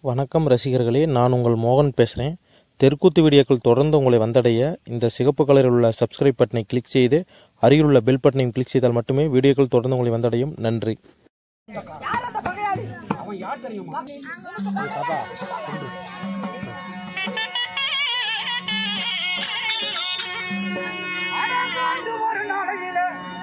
வணக்கம் ரசிகர்களே நான் உங்கள் மோகன் பேசுகிறேன் தெற்குத்து வீடியோக்கள் தொடர்ந்து உங்களை வந்தடைய இந்த சிகப்பு கலரில் உள்ள சப்ஸ்கிரைப் பட்டனை கிளிக் செய்து அருகில் உள்ள பெல் பட்டனையும் கிளிக் செய்தால் மட்டுமே வீடியோக்கள் தொடர்ந்து உங்களை வந்தடையும் நன்றி அவன் யார் தெரியுமா அடங்காண்டு ஒரு நாளையில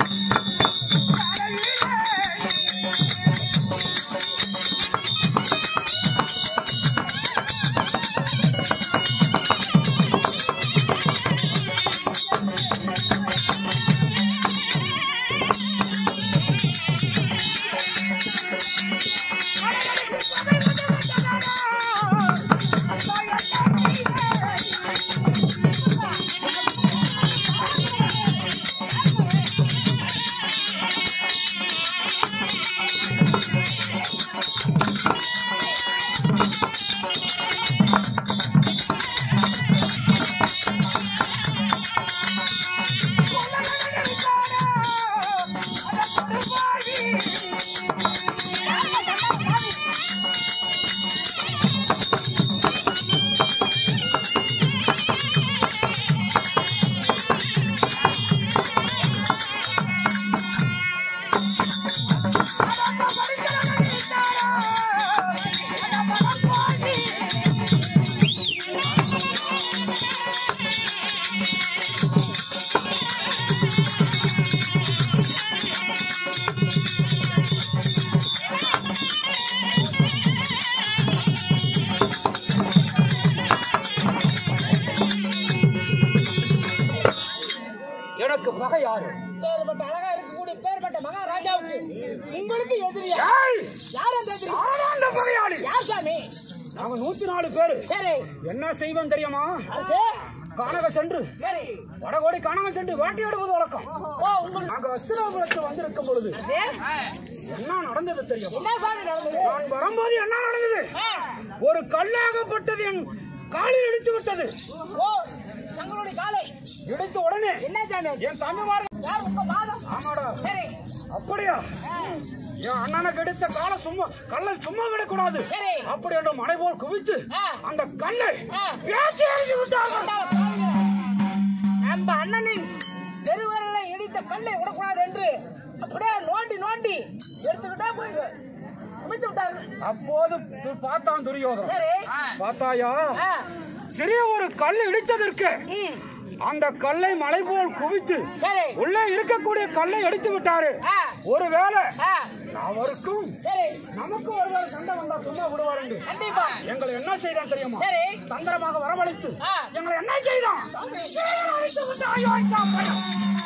எனக்கு பகை யாரு பேர்பட்ட அழகா இருக்கக்கூடிய பேர்பட்ட மகாராஜாவுக்கு உங்களுக்கு எதிரியா ஏய்! யார் அந்த எதிரி நானா அந்த பகையாளி யார் சாமி நாங்க நூத்தி நாலு பேரு சரி என்ன செய்வோம் தெரியுமா அரசே கானக சென்று சரி வடகோடி கானக சென்று வேட்டையாடுவது வழக்கம் ஓ உங்களுக்கு நாங்க அஸ்திராபுரத்து வந்திருக்கும் பொழுது அரசே என்ன நடந்தது தெரியுமா என்ன சாமி நடந்தது நான் வரும்போது என்ன நடந்தது ஆ, ஒரு கல்லாகப்பட்டது என் காலில் இடித்து விட்டது ஓ தங்களுடைய காலை இடித்த உடனே என்ன சாமி அது? என் தம்பிமார் யார் உங்க மாதம் ஆமாடா சரி அப்படியா என் அண்ணனுக்கு எடுத்த காலை சும்மா கல்லை சும்மா விடக்கூடாது சரி. அப்படி என்று மனை போல் குவித்து ஆ. அந்த கல்லை ஆ. பேச்சு எறிஞ்சு விட்டார்கள் இந்தாங்க, பாருங்க. நம்ம அண்ணனின் பெருவரலை இடித்த கல்லை விடக்கூடாது என்று அப்படியே நோண்டி நோண்டி எடுத்துக்கிட்டே போய் குமித்து விட்டார்கள் அப்போது து- பார்த்தான் துரியோதன் சரி பார்த்தாயா ஆ, சிறிய ஒரு கல் இடித்ததற்கு ம், அந்த கல்லை மலை போல் குவித்து சரி உள்ளே இருக்கக்கூடிய கல்லை எடுத்து விட்டாரு ஆ, ஒருவேளை ஆ, அவருக்கும் சரி நமக்கு ஒருவேளை சண்டை வந்தா சும்மா விடுவாருண்டு கண்டிப்பா எங்களை என்ன செய்தான் தெரியுமா சரி தந்திரமாக வரவழைத்து ஆ. எங்களை என்ன செய்தான் அழைத்து விட்டு அயோக்கியம் பையன்.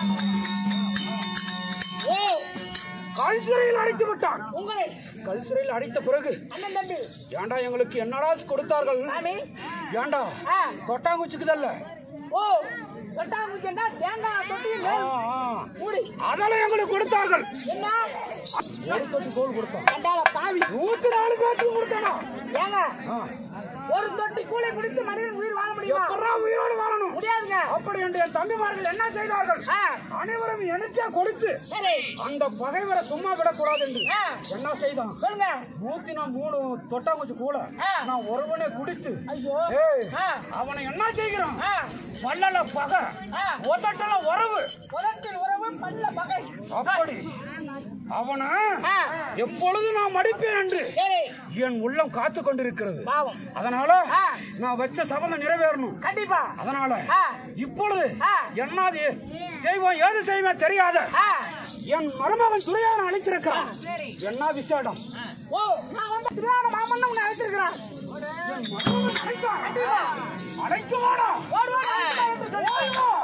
ஓ கல் சிறையில் அடைத்து விட்டான் உங்களை கல் சிறையில் அடைத்த பிறகு அண்ணன் தம்பி ஏண்டா எங்களுக்கு என்னடா கொடுத்தார்கள் சாமி ஏண்டா ஆ தொட்டாங்குச்சிக்குதல்ல ஓ தொட்டாங்குச்சண்டா தேங்காய் தொட்டி ஆ, ஆ. மூடி அதெல்லாம் எங்களுக்கு கொடுத்தார்கள் என்ன ஒரு தொட்டி கோல் கொடுத்தான் கண்டால பாவி நூத்தி நாலு பேருக்கு கொடுத்தானா ஏங்க ஆ. ஒரு தொட்டி கூளை குடித்து மனிதன் உயிர் வாழ முடியுமா எப்படா உயிரோடு வாழணும் முடியாதுங்க அப்படி என்று என் தம்பிமார்கள் என்ன செய்தார்கள் ஆ, அனைவரும் எனக்கே கொடுத்து சரி அந்த பகைவரை சும்மா விடக்கூடாது என்று ஆ, என்ன செய்தான் சொல்லுங்க நூத்தி நான் மூணு தொட்டாங்குச்சி கூட ஆ. நான் ஒருவனே குடித்து ஐயோ ஏய் ஆ, அவனை என்ன செய்கிறான் ஆ, பல்லல பகை ஆ. ஒத்தட்டல உறவு புலத்தில் உறவு பல்ல பகை அப்படி அவனை ஆ, எப்பொழுது நான் மடிப்பேன் என்று சரி என் உள்ளம் காத்து கொண்டிருக்கிறது பாவம் அதனால ஆ. நான் வச்ச சபதம் நிறைவேறணும் கண்டிப்பா அதனால ஆ, இப்பொழுது ஆ. என்னது செய்வோம் ஏது செய்வேன் தெரியாத ஆ, என் மருமகன் துரையாரன் அழைத்திருக்கிறான் சரி என்ன விசேடம் ஓ நான் வந்து திருவாரூர் மாமன் உன்னை அழைச்சிருக்கிறேன் என் மருமகன் அழைத்தான். கண்டிப்பா அழைத்து வாடா ஓடு, ஓடு, அழைச்சிட்டு வா. ஓடி வா.